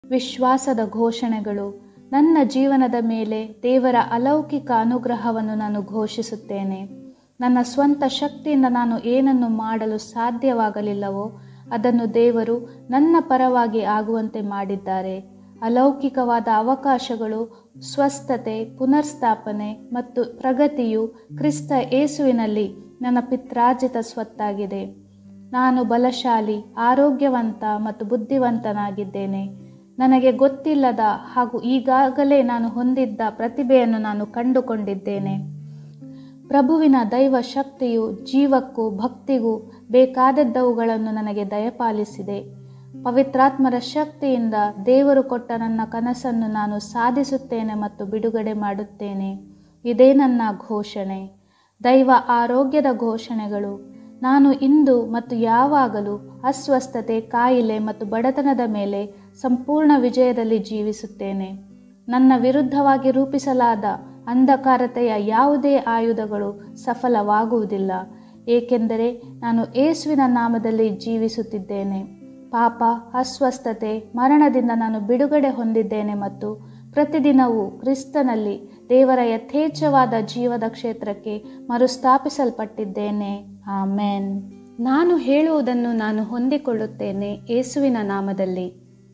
ವಿಶ್ವಾಸದ ಘೋಷಣೆಗಳು ನನ್ನ ಜೀವನದ ಮೇಲೆ ದೇವರ ಅಲೌಕಿಕ ಅನುಗ್ರಹವನ್ನು ನಾನು ಘೋಷಿಸುತ್ತೇನೆ ನನ್ನ ಸ್ವಂತ ಶಕ್ತಿಯಿಂದ ನಾನು ಏನನ್ನು ಮಾಡಲು ಸಾಧ್ಯವಾಗಲಿಲ್ಲವೋ ಅದನ್ನು ದೇವರು ನನ್ನ ಪರವಾಗಿ ಆಗುವಂತೆ ಮಾಡಿದ್ದಾರೆ ಅಲೌಕಿಕವಾದ ಅವಕಾಶಗಳು ಸ್ವಸ್ಥತೆ ಪುನರ್ಸ್ಥಾಪನೆ ಮತ್ತು ಪ್ರಗತಿಯು ಕ್ರಿಸ್ತ ಏಸುವಿನಲ್ಲಿ ನನ್ನ ಪಿತ್ರಾರ್ಜಿತ ಸ್ವತ್ತಾಗಿದೆ ನಾನು ಬಲಶಾಲಿ ಆರೋಗ್ಯವಂತ ಮತ್ತು ಬುದ್ಧಿವಂತನಾಗಿದ್ದೇನೆ ನನಗೆ ಗೊತ್ತಿಲ್ಲದ ಹಾಗೂ ಈಗಾಗಲೇ ನಾನು ಹೊಂದಿದ್ದ ಪ್ರತಿಭೆಯನ್ನು ನಾನು ಕಂಡುಕೊಂಡಿದ್ದೇನೆ ಪ್ರಭುವಿನ ದೈವ ಶಕ್ತಿಯು ಜೀವಕ್ಕೂ ಭಕ್ತಿಗೂ ಬೇಕಾದದ್ದವುಗಳನ್ನು ನನಗೆ ದಯಪಾಲಿಸಿದೆ ಪವಿತ್ರಾತ್ಮರ ಶಕ್ತಿಯಿಂದ ದೇವರು ಕೊಟ್ಟ ನನ್ನ ಕನಸನ್ನು ನಾನು ಸಾಧಿಸುತ್ತೇನೆ ಮತ್ತು ಬಿಡುಗಡೆ ಮಾಡುತ್ತೇನೆ ಇದೇ ನನ್ನ ಘೋಷಣೆ ದೈವ ಆರೋಗ್ಯದ ಘೋಷಣೆಗಳು ನಾನು ಇಂದು ಮತ್ತು ಯಾವಾಗಲೂ ಅಸ್ವಸ್ಥತೆ ಕಾಯಿಲೆ ಮತ್ತು ಬಡತನದ ಮೇಲೆ ಸಂಪೂರ್ಣ ವಿಜಯದಲ್ಲಿ ಜೀವಿಸುತ್ತೇನೆ ನನ್ನ ವಿರುದ್ಧವಾಗಿ ರೂಪಿಸಲಾದ ಅಂಧಕಾರತೆಯ ಯಾವುದೇ ಆಯುಧಗಳು ಸಫಲವಾಗುವುದಿಲ್ಲ ಏಕೆಂದರೆ ನಾನು ಏಸುವಿನ ನಾಮದಲ್ಲಿ ಜೀವಿಸುತ್ತಿದ್ದೇನೆ ಪಾಪ ಅಸ್ವಸ್ಥತೆ ಮರಣದಿಂದ ನಾನು ಬಿಡುಗಡೆ ಹೊಂದಿದ್ದೇನೆ ಮತ್ತು ಪ್ರತಿದಿನವೂ ಕ್ರಿಸ್ತನಲ್ಲಿ ದೇವರ ಯಥೇಚ್ಛವಾದ ಜೀವದ ಕ್ಷೇತ್ರಕ್ಕೆ ಮರುಸ್ಥಾಪಿಸಲ್ಪಟ್ಟಿದ್ದೇನೆ ಆಮೇನ್ ನಾನು ಹೇಳುವುದನ್ನು ನಾನು ಹೊಂದಿಕೊಳ್ಳುತ್ತೇನೆ ಏಸುವಿನ ನಾಮದಲ್ಲಿ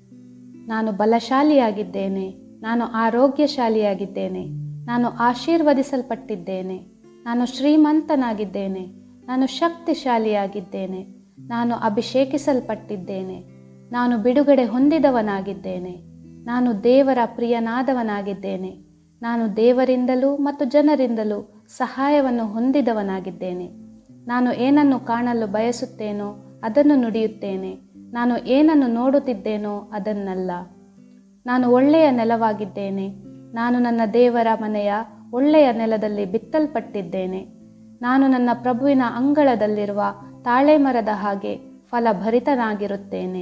ನಾನು ಬಲಶಾಲಿಯಾಗಿದ್ದೇನೆ ನಾನು ಆರೋಗ್ಯಶಾಲಿಯಾಗಿದ್ದೇನೆ ನಾನು ಆಶೀರ್ವದಿಸಲ್ಪಟ್ಟಿದ್ದೇನೆ ನಾನು ಶ್ರೀಮಂತನಾಗಿದ್ದೇನೆ ನಾನು ಶಕ್ತಿಶಾಲಿಯಾಗಿದ್ದೇನೆ ನಾನು ಅಭಿಷೇಕಿಸಲ್ಪಟ್ಟಿದ್ದೇನೆ ನಾನು ಬಿಡುಗಡೆ ಹೊಂದಿದವನಾಗಿದ್ದೇನೆ ನಾನು ದೇವರ ಪ್ರಿಯನಾದವನಾಗಿದ್ದೇನೆ ನಾನು ದೇವರಿಂದಲೂ ಮತ್ತು ಜನರಿಂದಲೂ ಸಹಾಯವನ್ನು ಹೊಂದಿದವನಾಗಿದ್ದೇನೆ ನಾನು ಏನನ್ನು ಕಾಣಲು ಬಯಸುತ್ತೇನೋ ಅದನ್ನು ನುಡಿಯುತ್ತೇನೆ ನಾನು ಏನನ್ನು ನೋಡುತ್ತಿದ್ದೇನೋ ಅದನ್ನಲ್ಲ ನಾನು ಒಳ್ಳೆಯ ನೆಲವಾಗಿದ್ದೇನೆ ನಾನು ನನ್ನ ದೇವರ ಮನೆಯ ಒಳ್ಳೆಯ ನೆಲದಲ್ಲಿ ಬಿತ್ತಲ್ಪಟ್ಟಿದ್ದೇನೆ ನಾನು ನನ್ನ ಪ್ರಭುವಿನ ಅಂಗಳದಲ್ಲಿರುವ ತಾಳೆ ಮರದ ಹಾಗೆ ಫಲಭರಿತನಾಗಿರುತ್ತೇನೆ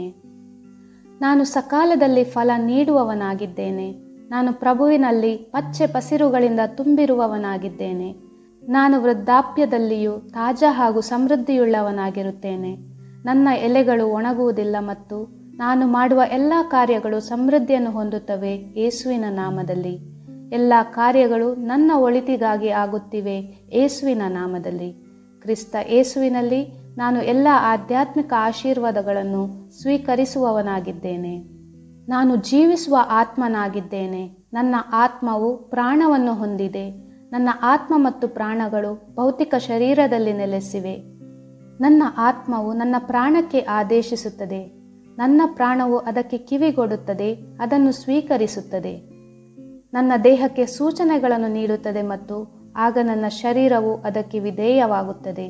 ನಾನು ಸಕಾಲದಲ್ಲಿ ಫಲ ನೀಡುವವನಾಗಿದ್ದೇನೆ ನಾನು ಪ್ರಭುವಿನಲ್ಲಿ ಪಚ್ಚೆ ಪಸಿರುಗಳಿಂದ ತುಂಬಿರುವವನಾಗಿದ್ದೇನೆ ನಾನು ವೃದ್ಧಾಪ್ಯದಲ್ಲಿಯೂ ತಾಜಾ ಹಾಗೂ ಸಮೃದ್ಧಿಯುಳ್ಳವನಾಗಿರುತ್ತೇನೆ ನನ್ನ ಎಲೆಗಳು ಒಣಗುವುದಿಲ್ಲ ಮತ್ತು ನಾನು ಮಾಡುವ ಎಲ್ಲ ಕಾರ್ಯಗಳು ಸಮೃದ್ಧಿಯನ್ನು ಹೊಂದುತ್ತವೆ ಏಸುವಿನ ನಾಮದಲ್ಲಿ ಎಲ್ಲ ಕಾರ್ಯಗಳು ನನ್ನ ಒಳಿತಿಗಾಗಿ ಆಗುತ್ತಿವೆ ಏಸುವಿನ ನಾಮದಲ್ಲಿ ಕ್ರಿಸ್ತ ಏಸುವಿನಲ್ಲಿ ನಾನು ಎಲ್ಲ ಆಧ್ಯಾತ್ಮಿಕ ಆಶೀರ್ವಾದಗಳನ್ನು ಸ್ವೀಕರಿಸುವವನಾಗಿದ್ದೇನೆ ನಾನು ಜೀವಿಸುವ ಆತ್ಮನಾಗಿದ್ದೇನೆ ನನ್ನ ಆತ್ಮವು ಪ್ರಾಣವನ್ನು ಹೊಂದಿದೆ ನನ್ನ ಆತ್ಮ ಮತ್ತು ಪ್ರಾಣಗಳು ಭೌತಿಕ ಶರೀರದಲ್ಲಿ ನೆಲೆಸಿವೆ ನನ್ನ ಆತ್ಮವು ನನ್ನ ಪ್ರಾಣಕ್ಕೆ ಆದೇಶಿಸುತ್ತದೆ ನನ್ನ ಪ್ರಾಣವು ಅದಕ್ಕೆ ಕಿವಿಗೊಡುತ್ತದೆ ಅದನ್ನು ಸ್ವೀಕರಿಸುತ್ತದೆ ನನ್ನ ದೇಹಕ್ಕೆ ಸೂಚನೆಗಳನ್ನು ನೀಡುತ್ತದೆ ಮತ್ತು ಆಗ ನನ್ನ ಶರೀರವು ಅದಕ್ಕೆ ವಿಧೇಯವಾಗುತ್ತದೆ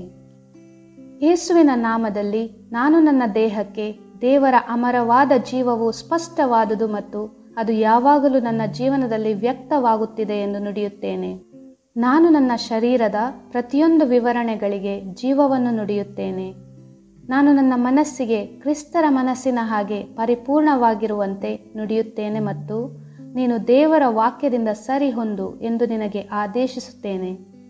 ಯೇಸುವಿನ ನಾಮದಲ್ಲಿ ನಾನು ನನ್ನ ದೇಹಕ್ಕೆ ದೇವರ ಅಮರವಾದ ಜೀವವು ಸ್ಪಷ್ಟವಾದುದು ಮತ್ತು ಅದು ಯಾವಾಗಲೂ ನನ್ನ ಜೀವನದಲ್ಲಿ ವ್ಯಕ್ತವಾಗುತ್ತಿದೆ ಎಂದು ನುಡಿಯುತ್ತೇನೆ ನಾನು ನನ್ನ ಶರೀರದ ಪ್ರತಿಯೊಂದು ವಿವರಣೆಗಳಿಗೆ ಜೀವವನ್ನು ನುಡಿಯುತ್ತೇನೆ ನಾನು ನನ್ನ ಮನಸ್ಸಿಗೆ ಕ್ರಿಸ್ತರ ಮನಸ್ಸಿನ ಹಾಗೆ ಪರಿಪೂರ್ಣವಾಗಿರುವಂತೆ ನುಡಿಯುತ್ತೇನೆ ಮತ್ತು ನೀನು ದೇವರ ವಾಕ್ಯದಿಂದ ಸರಿ ಹೊಂದು ಎಂದು ನಿನಗೆ ಆದೇಶಿಸುತ್ತೇನೆ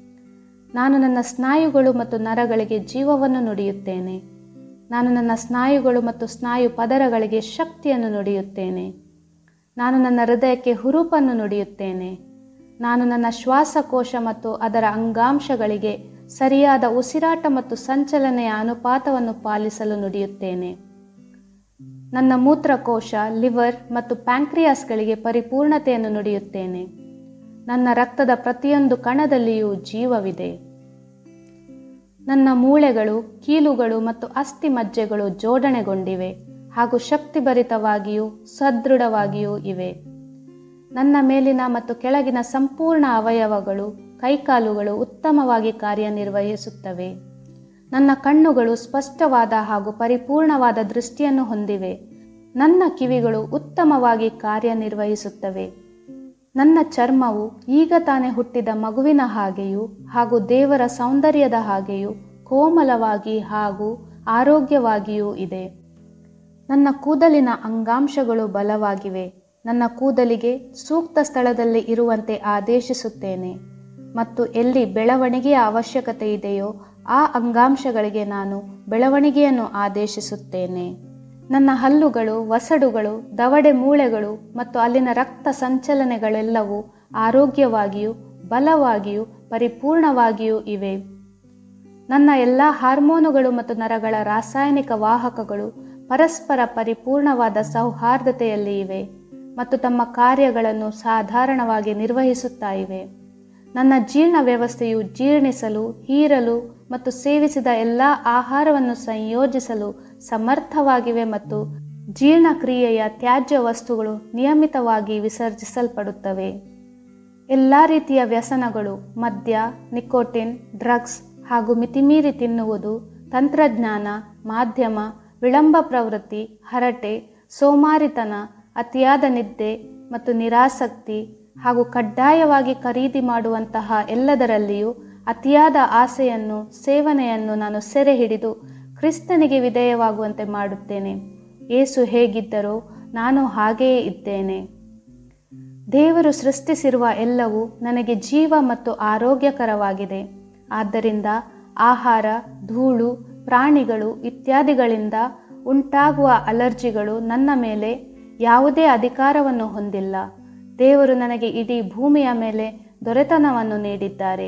ನಾನು ನನ್ನ ಸ್ನಾಯುಗಳು ಮತ್ತು ನರಗಳಿಗೆ ಜೀವವನ್ನು ನುಡಿಯುತ್ತೇನೆ ನಾನು ನನ್ನ ಸ್ನಾಯುಗಳು ಮತ್ತು ಸ್ನಾಯು ಪದರಗಳಿಗೆ ಶಕ್ತಿಯನ್ನು ನುಡಿಯುತ್ತೇನೆ ನಾನು ನನ್ನ ಹೃದಯಕ್ಕೆ ಹುರುಪನ್ನು ನುಡಿಯುತ್ತೇನೆ ನಾನು ನನ್ನ ಶ್ವಾಸಕೋಶ ಮತ್ತು ಅದರ ಅಂಗಾಂಶಗಳಿಗೆ ಸರಿಯಾದ ಉಸಿರಾಟ ಮತ್ತು ಸಂಚಲನೆಯ ಅನುಪಾತವನ್ನು ಪಾಲಿಸಲು ನುಡಿಯುತ್ತೇನೆ ನನ್ನ ಮೂತ್ರಕೋಶ ಲಿವರ್ ಮತ್ತು ಪ್ಯಾಂಕ್ರಿಯಾಸ್ಗಳಿಗೆ ಪರಿಪೂರ್ಣತೆಯನ್ನು ನುಡಿಯುತ್ತೇನೆ ನನ್ನ ರಕ್ತದ ಪ್ರತಿಯೊಂದು ಕಣದಲ್ಲಿಯೂ ಜೀವವಿದೆ ನನ್ನ ಮೂಳೆಗಳು ಕೀಲುಗಳು ಮತ್ತು ಅಸ್ಥಿ ಮಜ್ಜೆಗಳು ಜೋಡಣೆಗೊಂಡಿವೆ ಹಾಗೂ ಶಕ್ತಿಭರಿತವಾಗಿಯೂ ಸದೃಢವಾಗಿಯೂ ಇವೆ ನನ್ನ ಮೇಲಿನ ಮತ್ತು ಕೆಳಗಿನ ಸಂಪೂರ್ಣ ಅವಯವಗಳು ಕೈಕಾಲುಗಳು ಉತ್ತಮವಾಗಿ ಕಾರ್ಯನಿರ್ವಹಿಸುತ್ತವೆ ನನ್ನ ಕಣ್ಣುಗಳು ಸ್ಪಷ್ಟವಾದ ಹಾಗೂ ಪರಿಪೂರ್ಣವಾದ ದೃಷ್ಟಿಯನ್ನು ಹೊಂದಿವೆ ನನ್ನ ಕಿವಿಗಳು ಉತ್ತಮವಾಗಿ ಕಾರ್ಯನಿರ್ವಹಿಸುತ್ತವೆ ನನ್ನ ಚರ್ಮವು ಈಗ ತಾನೇ ಹುಟ್ಟಿದ ಮಗುವಿನ ಹಾಗೆಯೂ ಹಾಗೂ ದೇವರ ಸೌಂದರ್ಯದ ಹಾಗೆಯೂ ಕೋಮಲವಾಗಿ ಹಾಗೂ ಆರೋಗ್ಯವಾಗಿಯೂ ಇದೆ ನನ್ನ ಕೂದಲಿನ ಅಂಗಾಂಶಗಳು ಬಲವಾಗಿವೆ ನನ್ನ ಕೂದಲಿಗೆ ಸೂಕ್ತ ಸ್ಥಳದಲ್ಲಿ ಇರುವಂತೆ ಆದೇಶಿಸುತ್ತೇನೆ ಮತ್ತು ಎಲ್ಲಿ ಬೆಳವಣಿಗೆಯ ಅವಶ್ಯಕತೆ ಇದೆಯೋ ಆ ಅಂಗಾಂಶಗಳಿಗೆ ನಾನು ಬೆಳವಣಿಗೆಯನ್ನು ಆದೇಶಿಸುತ್ತೇನೆ ನನ್ನ ಹಲ್ಲುಗಳು ವಸಡುಗಳು ದವಡೆ ಮೂಳೆಗಳು ಮತ್ತು ಅಲ್ಲಿನ ರಕ್ತ ಸಂಚಲನೆಗಳೆಲ್ಲವೂ ಆರೋಗ್ಯವಾಗಿಯೂ ಬಲವಾಗಿಯೂ ಪರಿಪೂರ್ಣವಾಗಿಯೂ ಇವೆ ನನ್ನ ಎಲ್ಲ ಹಾರ್ಮೋನುಗಳು ಮತ್ತು ನರಗಳ ರಾಸಾಯನಿಕ ವಾಹಕಗಳು ಪರಸ್ಪರ ಪರಿಪೂರ್ಣವಾದ ಸೌಹಾರ್ದತೆಯಲ್ಲಿ ಇವೆ ಮತ್ತು ತಮ್ಮ ಕಾರ್ಯಗಳನ್ನು ಸಾಧಾರಣವಾಗಿ ನಿರ್ವಹಿಸುತ್ತಾ ಇವೆ ನನ್ನ ಜೀರ್ಣ ವ್ಯವಸ್ಥೆಯು ಜೀರ್ಣಿಸಲು ಹೀರಲು ಮತ್ತು ಸೇವಿಸಿದ ಎಲ್ಲ ಆಹಾರವನ್ನು ಸಂಯೋಜಿಸಲು ಸಮರ್ಥವಾಗಿವೆ ಮತ್ತು ಜೀರ್ಣಕ್ರಿಯೆಯ ತ್ಯಾಜ್ಯ ವಸ್ತುಗಳು ನಿಯಮಿತವಾಗಿ ವಿಸರ್ಜಿಸಲ್ಪಡುತ್ತವೆ ಎಲ್ಲ ರೀತಿಯ ವ್ಯಸನಗಳು ಮದ್ಯ ನಿಕೋಟಿನ್ ಡ್ರಗ್ಸ್ ಹಾಗೂ ಮಿತಿಮೀರಿ ತಿನ್ನುವುದು ತಂತ್ರಜ್ಞಾನ ಮಾಧ್ಯಮ ವಿಳಂಬ ಪ್ರವೃತ್ತಿ ಹರಟೆ ಸೋಮಾರಿತನ ಅತಿಯಾದ ನಿದ್ದೆ ಮತ್ತು ನಿರಾಸಕ್ತಿ ಹಾಗೂ ಕಡ್ಡಾಯವಾಗಿ ಖರೀದಿ ಮಾಡುವಂತಹ ಎಲ್ಲದರಲ್ಲಿಯೂ ಅತಿಯಾದ ಆಸೆಯನ್ನು ಸೇವನೆಯನ್ನು ನಾನು ಸೆರೆ ಹಿಡಿದು ಕ್ರಿಸ್ತನಿಗೆ ವಿಧೇಯವಾಗುವಂತೆ ಮಾಡುತ್ತೇನೆ ಏಸು ಹೇಗಿದ್ದರೋ ನಾನು ಹಾಗೆಯೇ ಇದ್ದೇನೆ ದೇವರು ಸೃಷ್ಟಿಸಿರುವ ಎಲ್ಲವೂ ನನಗೆ ಜೀವ ಮತ್ತು ಆರೋಗ್ಯಕರವಾಗಿದೆ ಆದ್ದರಿಂದ ಆಹಾರ ಧೂಳು ಪ್ರಾಣಿಗಳು ಇತ್ಯಾದಿಗಳಿಂದ ಉಂಟಾಗುವ ಅಲರ್ಜಿಗಳು ನನ್ನ ಮೇಲೆ ಯಾವುದೇ ಅಧಿಕಾರವನ್ನು ಹೊಂದಿಲ್ಲ ದೇವರು ನನಗೆ ಇಡೀ ಭೂಮಿಯ ಮೇಲೆ ದೊರೆತನವನ್ನು ನೀಡಿದ್ದಾರೆ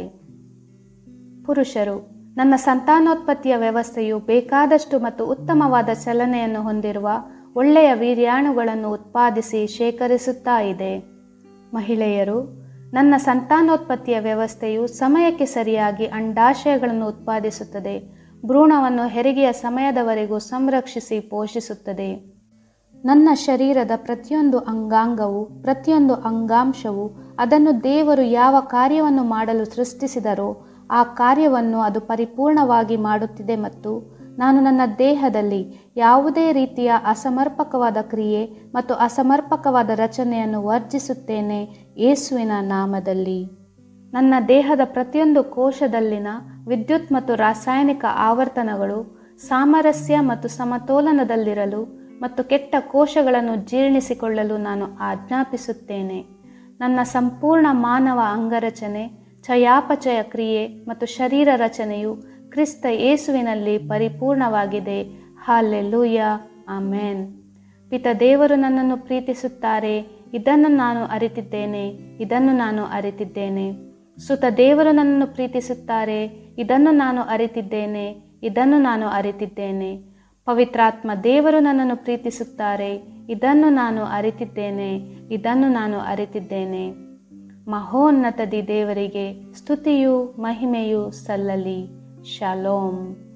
ಪುರುಷರು ನನ್ನ ಸಂತಾನೋತ್ಪತ್ತಿಯ ವ್ಯವಸ್ಥೆಯು ಬೇಕಾದಷ್ಟು ಮತ್ತು ಉತ್ತಮವಾದ ಚಲನೆಯನ್ನು ಹೊಂದಿರುವ ಒಳ್ಳೆಯ ವೀರ್ಯಾಣುಗಳನ್ನು ಉತ್ಪಾದಿಸಿ ಶೇಖರಿಸುತ್ತಾ ಇದೆ ಮಹಿಳೆಯರು ನನ್ನ ಸಂತಾನೋತ್ಪತ್ತಿಯ ವ್ಯವಸ್ಥೆಯು ಸಮಯಕ್ಕೆ ಸರಿಯಾಗಿ ಅಂಡಾಶಯಗಳನ್ನು ಉತ್ಪಾದಿಸುತ್ತದೆ ಭ್ರೂಣವನ್ನು ಹೆರಿಗೆಯ ಸಮಯದವರೆಗೂ ಸಂರಕ್ಷಿಸಿ ಪೋಷಿಸುತ್ತದೆ ನನ್ನ ಶರೀರದ ಪ್ರತಿಯೊಂದು ಅಂಗಾಂಗವು ಪ್ರತಿಯೊಂದು ಅಂಗಾಂಶವು ಅದನ್ನು ದೇವರು ಯಾವ ಕಾರ್ಯವನ್ನು ಮಾಡಲು ಸೃಷ್ಟಿಸಿದರೋ ಆ ಕಾರ್ಯವನ್ನು ಅದು ಪರಿಪೂರ್ಣವಾಗಿ ಮಾಡುತ್ತಿದೆ ಮತ್ತು ನಾನು ನನ್ನ ದೇಹದಲ್ಲಿ ಯಾವುದೇ ರೀತಿಯ ಅಸಮರ್ಪಕವಾದ ಕ್ರಿಯೆ ಮತ್ತು ಅಸಮರ್ಪಕವಾದ ರಚನೆಯನ್ನು ವರ್ಜಿಸುತ್ತೇನೆ ಯೇಸುವಿನ ನಾಮದಲ್ಲಿ ನನ್ನ ದೇಹದ ಪ್ರತಿಯೊಂದು ಕೋಶದಲ್ಲಿನ ವಿದ್ಯುತ್ ಮತ್ತು ರಾಸಾಯನಿಕ ಆವರ್ತನಗಳು ಸಾಮರಸ್ಯ ಮತ್ತು ಸಮತೋಲನದಲ್ಲಿರಲು ಮತ್ತು ಕೆಟ್ಟ ಕೋಶಗಳನ್ನು ಜೀರ್ಣಿಸಿಕೊಳ್ಳಲು ನಾನು ಆಜ್ಞಾಪಿಸುತ್ತೇನೆ ನನ್ನ ಸಂಪೂರ್ಣ ಮಾನವ ಅಂಗರಚನೆ ಚಯಾಪಚಯ ಕ್ರಿಯೆ ಮತ್ತು ಶರೀರ ರಚನೆಯು ಕ್ರಿಸ್ತ ಯೇಸುವಿನಲ್ಲಿ ಪರಿಪೂರ್ಣವಾಗಿದೆ ಹಾಲೆಲ್ಲೂಯ ಆಮೇನ್ ಪಿತ ದೇವರು ನನ್ನನ್ನು ಪ್ರೀತಿಸುತ್ತಾರೆ ಇದನ್ನು ನಾನು ಅರಿತಿದ್ದೇನೆ ಇದನ್ನು ನಾನು ಅರಿತಿದ್ದೇನೆ ಸುತ ದೇವರು ನನ್ನನ್ನು ಪ್ರೀತಿಸುತ್ತಾರೆ ಇದನ್ನು ನಾನು ಅರಿತಿದ್ದೇನೆ ಇದನ್ನು ನಾನು ಅರಿತಿದ್ದೇನೆ ಪವಿತ್ರಾತ್ಮ ದೇವರು ನನ್ನನ್ನು ಪ್ರೀತಿಸುತ್ತಾರೆ ಇದನ್ನು ನಾನು ಅರಿತಿದ್ದೇನೆ ಇದನ್ನು ನಾನು ಅರಿತಿದ್ದೇನೆ ಮಹೋನ್ನತದಿ ದೇವರಿಗೆ ಸ್ತುತಿಯು ಮಹಿಮೆಯು ಸಲ್ಲಲಿ ಶಾಲೋಮ್